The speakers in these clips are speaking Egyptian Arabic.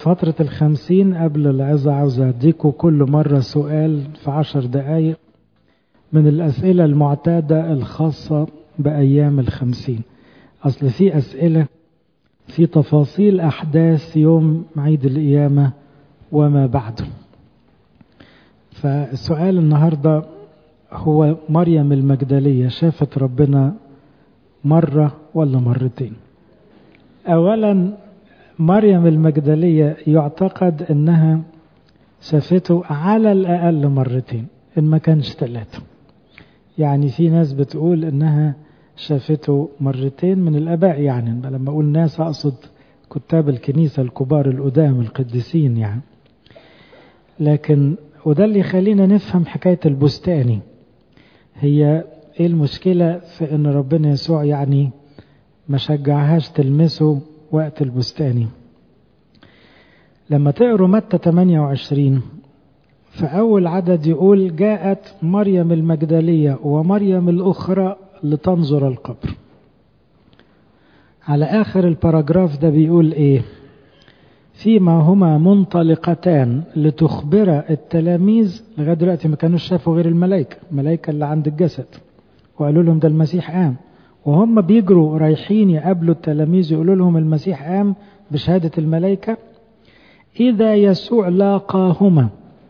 فترة الخمسين قبل العظة عاوز أديكوا كل مرة سؤال في عشر دقايق من الأسئلة المعتادة الخاصة بأيام الخمسين أصل في أسئلة في تفاصيل أحداث يوم عيد القيامة وما بعده فالسؤال النهاردة هو مريم المجدلية شافت ربنا مرة ولا مرتين أولا مريم المجدلية يعتقد أنها شافته على الأقل مرتين إن ما كانش ثلاثة يعني في ناس بتقول أنها شافته مرتين من الآباء يعني لما أقول ناس أقصد كتاب الكنيسة الكبار القدام القديسين يعني لكن وده اللي يخلينا نفهم حكاية البستاني هي ايه المشكلة في ان ربنا يسوع يعني ما شجعهاش تلمسه وقت البستاني لما تقروا متى 28 في أول عدد يقول جاءت مريم المجدلية ومريم الأخرى لتنظر القبر على آخر الباراجراف ده بيقول إيه فيما هما منطلقتان لتخبر التلاميذ لغاية دلوقتي ما كانوش شافوا غير الملائكة الملائكة اللي عند الجسد وقالوا لهم ده المسيح قام وهم بيجروا رايحين يقابلوا التلاميذ يقولوا لهم المسيح قام بشهادة الملائكة إذا يسوع لاقاهما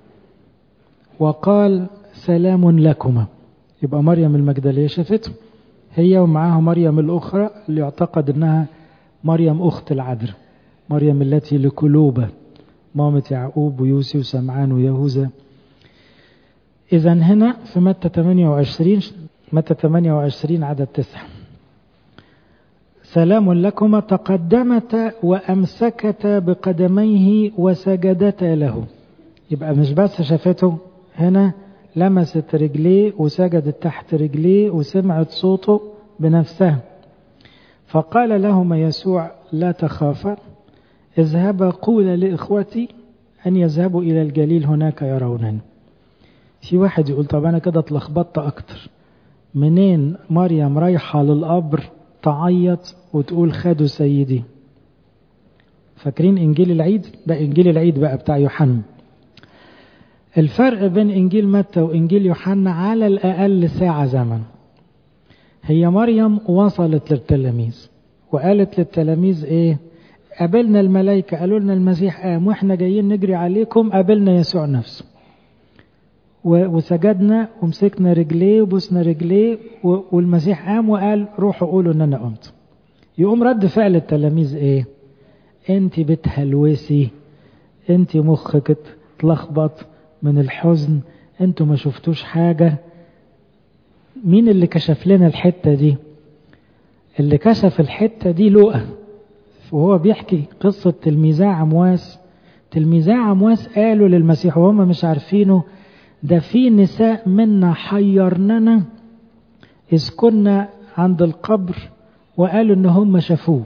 وقال سلام لكما يبقى مريم المجدلية شافته هي ومعاها مريم الأخرى اللي يعتقد أنها مريم أخت العذراء مريم التي لكلوبة مامة يعقوب ويوسف وسمعان ويهوذا إذا هنا في متى 28 متى 28 عدد 9 سلام لكما تقدمتا وأمسكتا بقدميه وسجدتا له يبقى مش بس شافته هنا لمست رجليه وسجدت تحت رجليه وسمعت صوته بنفسها فقال لهما يسوع لا تخافا اذهبا قول لإخوتي أن يذهبوا إلى الجليل هناك يرونني في واحد يقول طب أنا كده اتلخبطت أكتر منين مريم رايحة للقبر تعيط وتقول خدوا سيدي فاكرين إنجيل العيد ده إنجيل العيد بقى بتاع يوحنا الفرق بين إنجيل متى وإنجيل يوحنا على الأقل ساعة زمن هي مريم وصلت للتلاميذ وقالت للتلاميذ إيه قابلنا الملائكة قالوا لنا المسيح قام واحنا جايين نجري عليكم قابلنا يسوع نفسه وسجدنا ومسكنا رجليه وبوسنا رجليه والمسيح قام وقال روحوا قولوا ان انا قمت يقوم رد فعل التلاميذ ايه انت بتهلوسي انت مخك اتلخبط من الحزن انتوا ما شفتوش حاجة مين اللي كشف لنا الحتة دي اللي كشف الحتة دي لقى وهو بيحكي قصة تلميذا عمواس تلميذا عمواس قالوا للمسيح وهم مش عارفينه ده في نساء منا حيرننا إذ كنا عند القبر وقالوا إن هم شافوه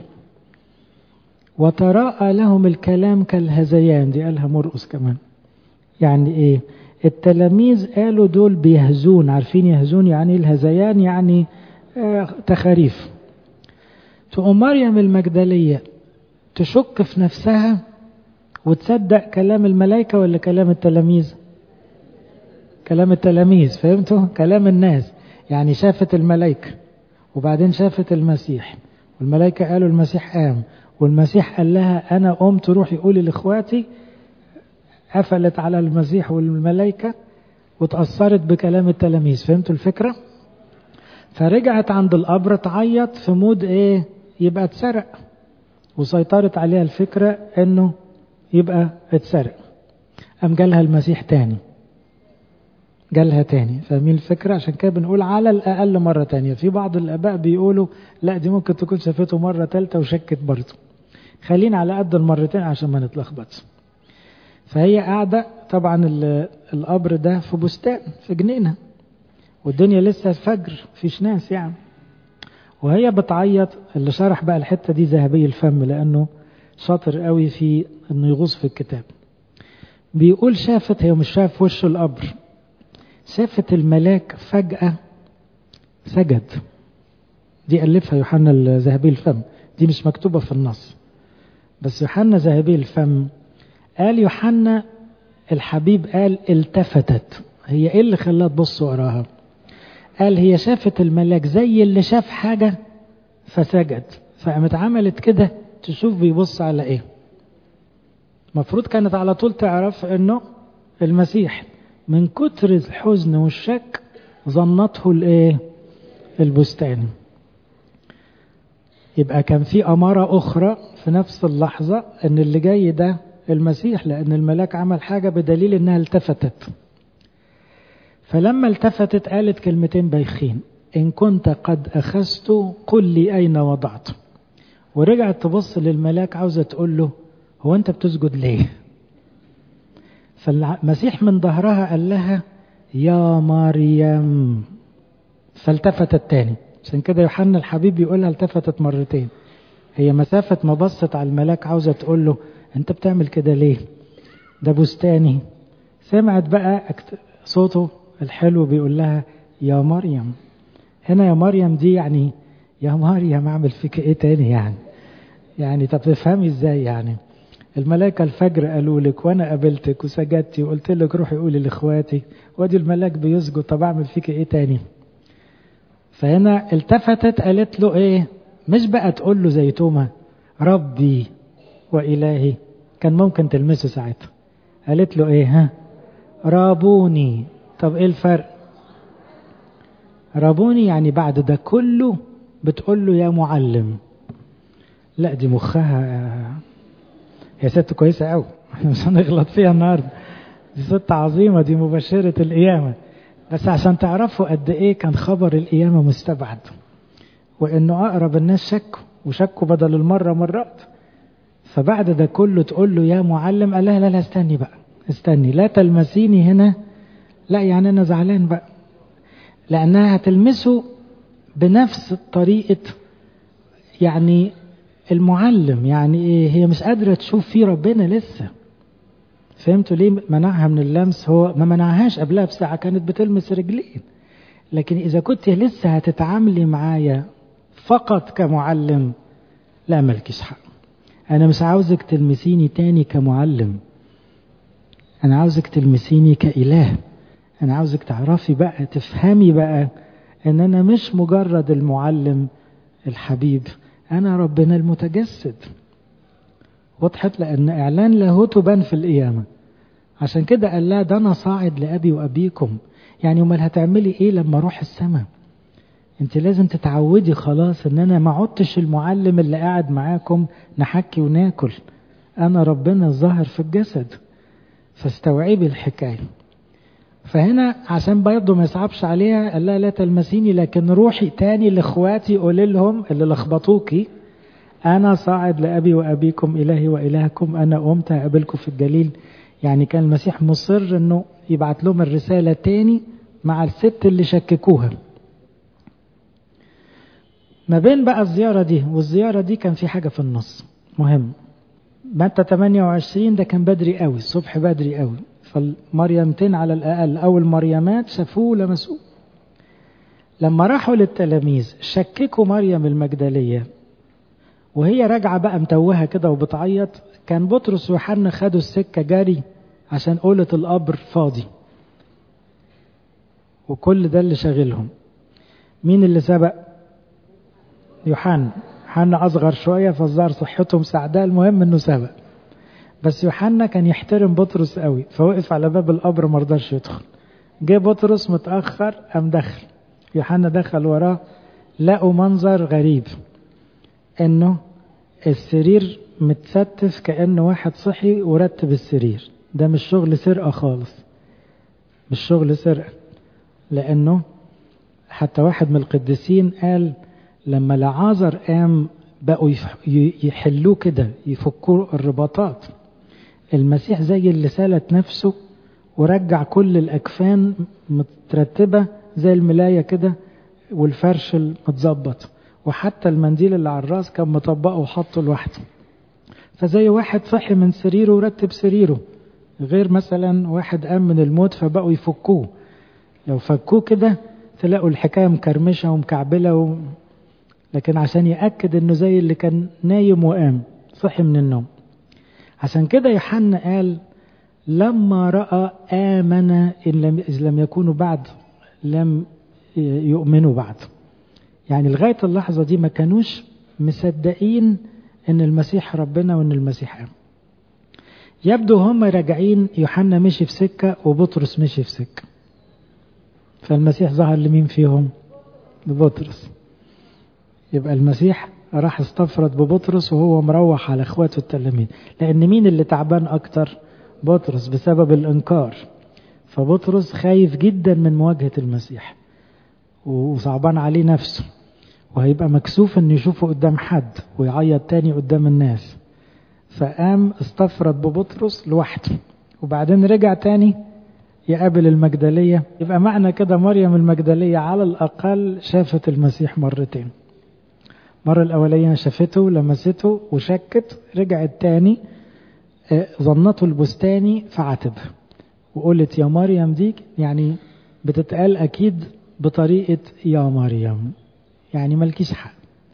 وتراءى لهم الكلام كالهزيان دي قالها مرقس كمان يعني إيه التلاميذ قالوا دول بيهزون عارفين يهزون يعني الهزيان يعني آه تخاريف تقوم مريم المجدلية تشك في نفسها وتصدق كلام الملائكة ولا كلام التلاميذ كلام التلاميذ فهمتوا كلام الناس يعني شافت الملائكة وبعدين شافت المسيح والملائكة قالوا المسيح قام والمسيح قال لها أنا قمت روحي قولي لإخواتي قفلت على المسيح والملائكة وتأثرت بكلام التلاميذ فهمتوا الفكرة فرجعت عند القبر تعيط في مود ايه يبقى اتسرق وسيطرت عليها الفكرة انه يبقى اتسرق قام جالها المسيح تاني جالها تاني فاهمين الفكرة عشان كده بنقول على الأقل مرة تانية في بعض الآباء بيقولوا لا دي ممكن تكون شافته مرة تالتة وشكت برضه خلينا على قد المرتين عشان ما نتلخبطش فهي قاعدة طبعا القبر ده في بستان في جنينة والدنيا لسه الفجر فيش ناس يعني وهي بتعيط اللي شرح بقى الحتة دي ذهبي الفم لأنه شاطر قوي في انه يغوص في الكتاب بيقول شافت هي مش شاف وش القبر شافت الملاك فجأة سجد دي ألفها يوحنا الذهبي الفم دي مش مكتوبة في النص بس يوحنا ذهبي الفم قال يوحنا الحبيب قال التفتت هي ايه اللي خلاها تبص وراها قال هي شافت الملاك زي اللي شاف حاجة فسجد فقامت عملت كده تشوف بيبص على ايه المفروض كانت على طول تعرف انه المسيح من كتر الحزن والشك ظنته الايه البستان يبقى كان في أمارة أخرى في نفس اللحظة أن اللي جاي ده المسيح لأن الملاك عمل حاجة بدليل أنها التفتت فلما التفتت قالت كلمتين بايخين إن كنت قد أخذت قل لي أين وضعت ورجعت تبص للملاك عاوزة تقول له هو أنت بتسجد ليه فالمسيح من ظهرها قال لها يا مريم فالتفتت تاني عشان كده يوحنا الحبيب يقولها التفتت مرتين هي مسافة ما بصت على الملاك عاوزة تقول له انت بتعمل كده ليه ده بستاني سمعت بقى صوته الحلو بيقول لها يا مريم هنا يا مريم دي يعني يا مريم اعمل فيك ايه تاني يعني يعني طب تفهمي ازاي يعني الملائكة الفجر قالوا لك وانا قابلتك وسجدتي وقلت لك روحي قولي لاخواتي وادي الملاك بيسجد طب اعمل فيك ايه تاني فهنا التفتت قالت له ايه مش بقى تقول له زي توما ربي وإلهي كان ممكن تلمسه ساعتها قالت له ايه ها رابوني طب ايه الفرق رابوني يعني بعد ده كله بتقول له يا معلم لا دي مخها هي ست كويسة قوي احنا مش هنغلط فيها النهارده دي ست عظيمة دي مبشرة القيامة بس عشان تعرفوا قد ايه كان خبر القيامة مستبعد وانه اقرب الناس شكوا وشكوا بدل المرة مرات فبعد ده كله تقول له يا معلم قال لها لا لا استني بقى استني لا تلمسيني هنا لا يعني انا زعلان بقى لانها هتلمسه بنفس طريقة يعني المعلم يعني ايه هي مش قادرة تشوف فيه ربنا لسه فهمتوا ليه منعها من اللمس هو ما منعهاش قبلها بساعة كانت بتلمس رجلين لكن إذا كنت لسه هتتعاملي معايا فقط كمعلم لا ملكش حق أنا مش عاوزك تلمسيني تاني كمعلم أنا عاوزك تلمسيني كإله أنا عاوزك تعرفي بقى تفهمي بقى أن أنا مش مجرد المعلم الحبيب أنا ربنا المتجسد وضحت لأن إعلان لاهوته بان في القيامة عشان كده قال لا ده أنا صاعد لأبي وأبيكم يعني أمال هتعملي إيه لما أروح السماء أنت لازم تتعودي خلاص إن أنا ما عدتش المعلم اللي قاعد معاكم نحكي وناكل أنا ربنا الظاهر في الجسد فاستوعبي الحكاية فهنا عشان برضه ما يصعبش عليها قال لها لا تلمسيني لكن روحي تاني لاخواتي قولي لهم اللي لخبطوكي أنا صاعد لأبي وأبيكم إلهي وإلهكم أنا قمت هقابلكم في الجليل يعني كان المسيح مصر أنه يبعت لهم الرسالة تاني مع الست اللي شككوها ما بين بقى الزيارة دي والزيارة دي كان في حاجة في النص مهم متى 28 ده كان بدري قوي الصبح بدري قوي فالمريمتين على الأقل أو المريمات شافوه لمسوه لما راحوا للتلاميذ شككوا مريم المجدلية وهي راجعة بقى متوهة كده وبتعيط كان بطرس ويوحنا خدوا السكة جاري عشان قولة القبر فاضي وكل ده اللي شاغلهم مين اللي سبق يوحنا يوحنا أصغر شوية فالظاهر صحته مساعدة المهم إنه سبق بس يوحنا كان يحترم بطرس قوي فوقف على باب القبر مرضاش يدخل جه بطرس متأخر قام دخل يوحنا دخل وراه لقوا منظر غريب انه السرير متستف كأنه واحد صحي ورتب السرير ده مش شغل سرقة خالص مش شغل سرقة لأنه حتى واحد من القديسين قال لما لعازر قام بقوا يحلوه كده يفكوا الرباطات المسيح زي اللي سالت نفسه ورجع كل الأكفان مترتبة زي الملاية كده والفرش المتظبط وحتى المنديل اللي على الراس كان مطبقه وحطه لوحده فزي واحد صحي من سريره ورتب سريره غير مثلا واحد قام من الموت فبقوا يفكوه لو فكوه كده تلاقوا الحكاية مكرمشة ومكعبلة و... لكن عشان يأكد انه زي اللي كان نايم وقام صحي من النوم عشان كده يوحنا قال لما رأى آمن إن لم, إذ لم يكونوا بعد لم يؤمنوا بعد يعني لغاية اللحظة دي ما كانوش مصدقين ان المسيح ربنا وان المسيح قام يبدو هم راجعين يوحنا مشي في سكة وبطرس مشي في سكة فالمسيح ظهر لمين فيهم لبطرس يبقى المسيح راح استفرد ببطرس وهو مروح على اخواته التلاميذ لان مين اللي تعبان اكتر بطرس بسبب الانكار فبطرس خايف جدا من مواجهة المسيح وصعبان عليه نفسه وهيبقى مكسوف انه يشوفه قدام حد ويعيط تاني قدام الناس فقام استفرد ببطرس لوحده وبعدين رجع تاني يقابل المجدلية يبقى معنى كده مريم المجدلية على الأقل شافت المسيح مرتين مرة الأولية شافته لمسته وشكت رجعت تاني ظنته البستاني فعاتبها وقلت يا مريم دي يعني بتتقال أكيد بطريقة يا مريم يعني ملكيش حق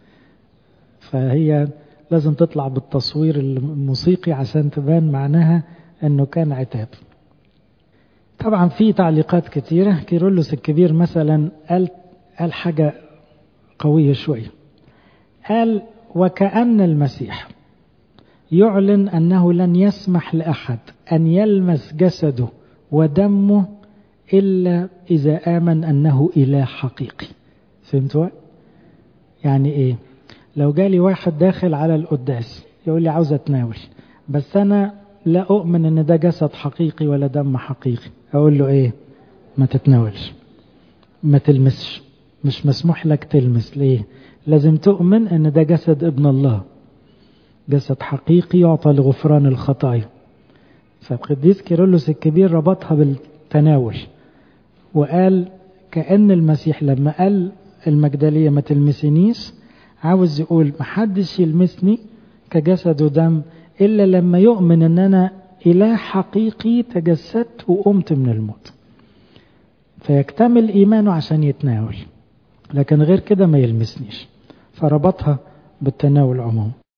فهي لازم تطلع بالتصوير الموسيقي عشان تبان معناها انه كان عتاب طبعا في تعليقات كتيرة كيرلس الكبير مثلا قال قال حاجة قوية شوية قال وكأن المسيح يعلن أنه لن يسمح لأحد أن يلمس جسده ودمه إلا إذا آمن أنه إله حقيقي فهمتوا؟ يعني إيه؟ لو جالي واحد داخل على القداس يقول لي عاوز أتناول بس أنا لا أؤمن أن ده جسد حقيقي ولا دم حقيقي أقول له إيه؟ ما تتناولش ما تلمسش مش مسموح لك تلمس ليه؟ لازم تؤمن أن ده جسد ابن الله جسد حقيقي يعطى لغفران الخطايا فالقديس كيرلس الكبير ربطها بالتناول وقال كأن المسيح لما قال المجدلية ما تلمسنيش عاوز يقول محدش يلمسني كجسد ودم إلا لما يؤمن أن أنا إله حقيقي تجسدت وقمت من الموت فيكتمل إيمانه عشان يتناول لكن غير كده ما يلمسنيش فربطها بالتناول عموما